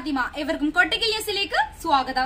ഫാത്തിമ എവർക്കും കൊട്ടക്കൽ ന്യൂസിലേക്ക് സ്വാഗതം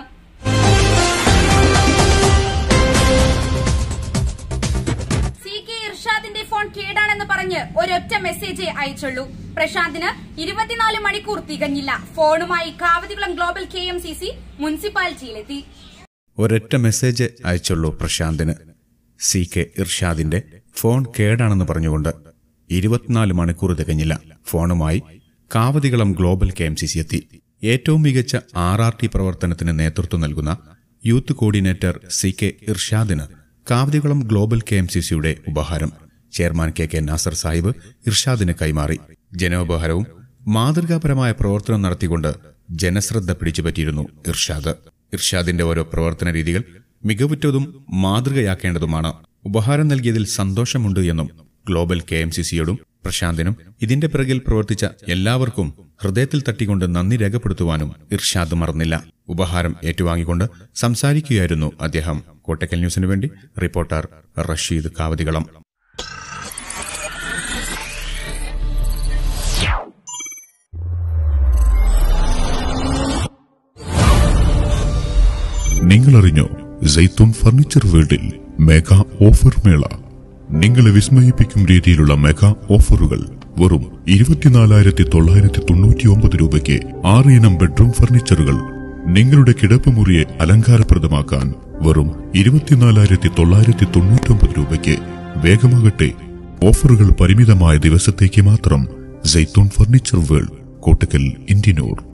C K ഇർഷാദിന്റെ ഫോൺ കേടാണെന്ന് പറഞ്ഞ് ഒരൊറ്റ മെസ്സേജേ അയച്ചുള്ളൂ പ്രശാന്തിന് ഇരുപത്തിനാല് മണിക്കൂർ തികഞ്ഞില്ല ഫോണുമായി Kavathikulam global K M C C മുനിസിപ്പാലിറ്റിയിലെത്തി ഒരൊറ്റ മെസ്സേജ് അയച്ചുള്ളൂ പ്രശാന്തിന് സി കെ ഇർഷാദിന്റെ ഫോൺ കേടാണെന്ന് പറഞ്ഞുകൊണ്ട് ഇരുപത്തിനാല് മണിക്കൂർ തികഞ്ഞില്ല ഫോണുമായി Kavathikalam global K M C C എത്തി ഏറ്റവും മികച്ച ആർ ആർ ടി പ്രവർത്തനത്തിന് നേതൃത്വം നൽകുന്ന യൂത്ത് കോർഡിനേറ്റർ സി കെ ഇർഷാദിന് Kavathikulam global K M C സിയുടെ ഉപഹാരം chairman K K Nasar Sahib ഇർഷാദിന് കൈമാറി ജനോപഹാരവും മാതൃകാപരമായ പ്രവർത്തനം നടത്തിക്കൊണ്ട് ജനശ്രദ്ധ പിടിച്ചുപറ്റിയിരുന്നു ഇർഷാദ് ഇർഷാദിന്റെ ഓരോ പ്രവർത്തന രീതികൾ മികവുറ്റതും മാതൃകയാക്കേണ്ടതുമാണ് ഉപഹാരം നൽകിയതിൽ സന്തോഷമുണ്ട് എന്നും ഗ്ലോബൽ കെ എം സി സിയോടും പ്രശാന്തിനും ഇതിന്റെ പിറകിൽ പ്രവർത്തിച്ച എല്ലാവർക്കും ഹൃദയത്തിൽ തട്ടിക്കൊണ്ട് നന്ദി രേഖപ്പെടുത്തുവാനും ഇർഷാദ് മറന്നില്ല ഉപഹാരം ഏറ്റുവാങ്ങിക്കൊണ്ട് സംസാരിക്കുകയായിരുന്നു അദ്ദേഹം കോട്ടക്കൽ ന്യൂസിനു വേണ്ടി റിപ്പോർട്ടർ റഷീദ് കാവതികളം നിങ്ങൾ അറിഞ്ഞോ സൈത്തൂൺ ഫർണിച്ചർ വേൾഡിൽ മെഗാ ഓഫർ മേള നിങ്ങളെ വിസ്മയിപ്പിക്കും രീതിയിലുള്ള മെഗാ ഓഫറുകൾ വെറും ഇരുപത്തിനാലായിരത്തി തൊള്ളായിരത്തി തൊണ്ണൂറ്റി ഒമ്പത് രൂപയ്ക്ക് ആറ് ഇനം ബെഡ്റൂം ഫർണിച്ചറുകൾ നിങ്ങളുടെ കിടപ്പുമുറിയെ അലങ്കാരപ്രദമാക്കാൻ വെറും ഇരുപത്തിനാലായിരത്തി തൊള്ളായിരത്തി തൊണ്ണൂറ്റി ഒമ്പത് രൂപയ്ക്ക് വേഗമാകട്ടെ ഓഫറുകൾ പരിമിതമായ ദിവസത്തേക്ക് മാത്രം സൈത്തൂൺ ഫർണിച്ചർ വേൾഡ് കോട്ടക്കൽ ഇന്ത്യനൂർ